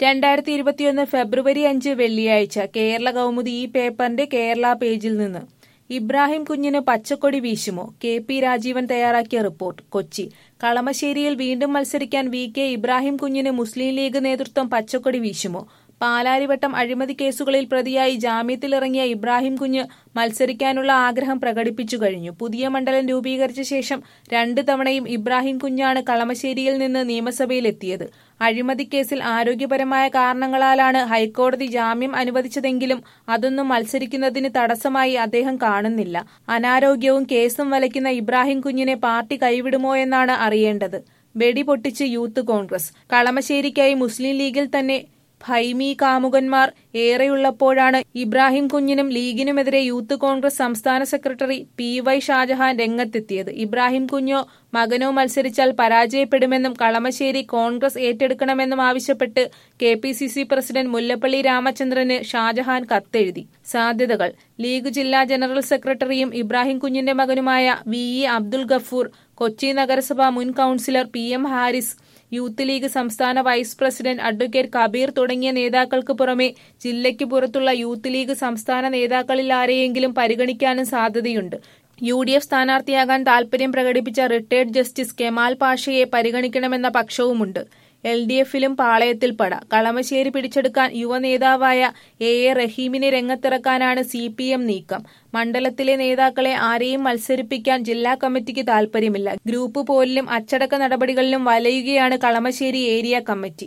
രണ്ടായിരത്തി ഇരുപത്തിയൊന്ന് ഫെബ്രുവരി അഞ്ച് വെള്ളിയാഴ്ച കേരള കൗമുദി ഈ പേപ്പറിന്റെ കേരള പേജിൽ നിന്ന് ഇബ്രാഹിം കുഞ്ഞിന് പച്ചക്കൊടി വീശുമോ കെ പി രാജീവൻ തയ്യാറാക്കിയ റിപ്പോർട്ട് കൊച്ചി കളമശ്ശേരിയിൽ വീണ്ടും മത്സരിക്കാൻ വി കെ ഇബ്രാഹിം കുഞ്ഞിന് മുസ്ലിം ലീഗ് നേതൃത്വം പച്ചക്കൊടി വീശുമോ പാലാരിവട്ടം അഴിമതി കേസുകളിൽ പ്രതിയായി ജാമ്യത്തിലിറങ്ങിയ ഇബ്രാഹിം കുഞ്ഞ് മത്സരിക്കാനുള്ള ആഗ്രഹം പ്രകടിപ്പിച്ചു കഴിഞ്ഞു പുതിയ മണ്ഡലം രൂപീകരിച്ച ശേഷം രണ്ട് തവണയും ഇബ്രാഹിം കുഞ്ഞാണ് കളമശ്ശേരിയിൽ നിന്ന് നിയമസഭയിലെത്തിയത് അഴിമതി കേസിൽ ആരോഗ്യപരമായ കാരണങ്ങളാലാണ് ഹൈക്കോടതി ജാമ്യം അനുവദിച്ചതെങ്കിലും അതൊന്നും മത്സരിക്കുന്നതിന് തടസ്സമായി അദ്ദേഹം കാണുന്നില്ല അനാരോഗ്യവും കേസും വലയ്ക്കുന്ന ഇബ്രാഹിം കുഞ്ഞിനെ പാർട്ടി കൈവിടുമോ എന്നാണ് അറിയേണ്ടത് വെടിപൊട്ടിച്ച് യൂത്ത് കോൺഗ്രസ് കളമശ്ശേരിക്കായി മുസ്ലിം ലീഗിൽ തന്നെ ഭൈമി കാമുകന്മാർ ഏറെയുള്ളപ്പോഴാണ് ഇബ്രാഹിം കുഞ്ഞിനും ലീഗിനുമെതിരെ യൂത്ത് കോൺഗ്രസ് സംസ്ഥാന സെക്രട്ടറി പി വൈ ഷാജഹാൻ രംഗത്തെത്തിയത് ഇബ്രാഹിം കുഞ്ഞോ മകനോ മത്സരിച്ചാൽ പരാജയപ്പെടുമെന്നും കളമശ്ശേരി കോൺഗ്രസ് ഏറ്റെടുക്കണമെന്നും ആവശ്യപ്പെട്ട് K P C C president Mullappally രാമചന്ദ്രന് ഷാജഹാൻ കത്തെഴുതി സാധ്യതകൾ ലീഗ് ജില്ലാ ജനറൽ സെക്രട്ടറിയും ഇബ്രാഹിം കുഞ്ഞിന്റെ മകനുമായ വി ഇ അബ്ദുൽ ഗഫൂർ കൊച്ചി നഗരസഭ മുൻ councillor P M Haris youth league സംസ്ഥാന വൈസ് പ്രസിഡന്റ് അഡ്വക്കേറ്റ് കബീർ തുടങ്ങിയ നേതാക്കൾക്ക് പുറമെ ജില്ലയ്ക്ക് പുറത്തുള്ള യൂത്ത് ലീഗ് സംസ്ഥാന നേതാക്കളിൽ ആരെയെങ്കിലും പരിഗണിക്കാനും സാധ്യതയുണ്ട് യു ഡി എഫ് സ്ഥാനാർത്ഥിയാകാൻ താൽപര്യം പ്രകടിപ്പിച്ച റിട്ടയർഡ് ജസ്റ്റിസ് കെമാൽ പാഷയെ പരിഗണിക്കണമെന്ന പക്ഷവുമുണ്ട് എൽ ഡി എഫിലും പാളയത്തിൽ പട കളമശ്ശേരി പിടിച്ചെടുക്കാൻ യുവനേതാവായ എ എ റഹീമിനെ രംഗത്തിറക്കാനാണ് സി പി എം നീക്കം മണ്ഡലത്തിലെ നേതാക്കളെ ആരെയും മത്സരിപ്പിക്കാൻ ജില്ലാ കമ്മിറ്റിക്ക് താൽപര്യമില്ല ഗ്രൂപ്പ് പോലിലും അച്ചടക്ക നടപടികളിലും വലയുകയാണ് കളമശ്ശേരി ഏരിയ കമ്മിറ്റി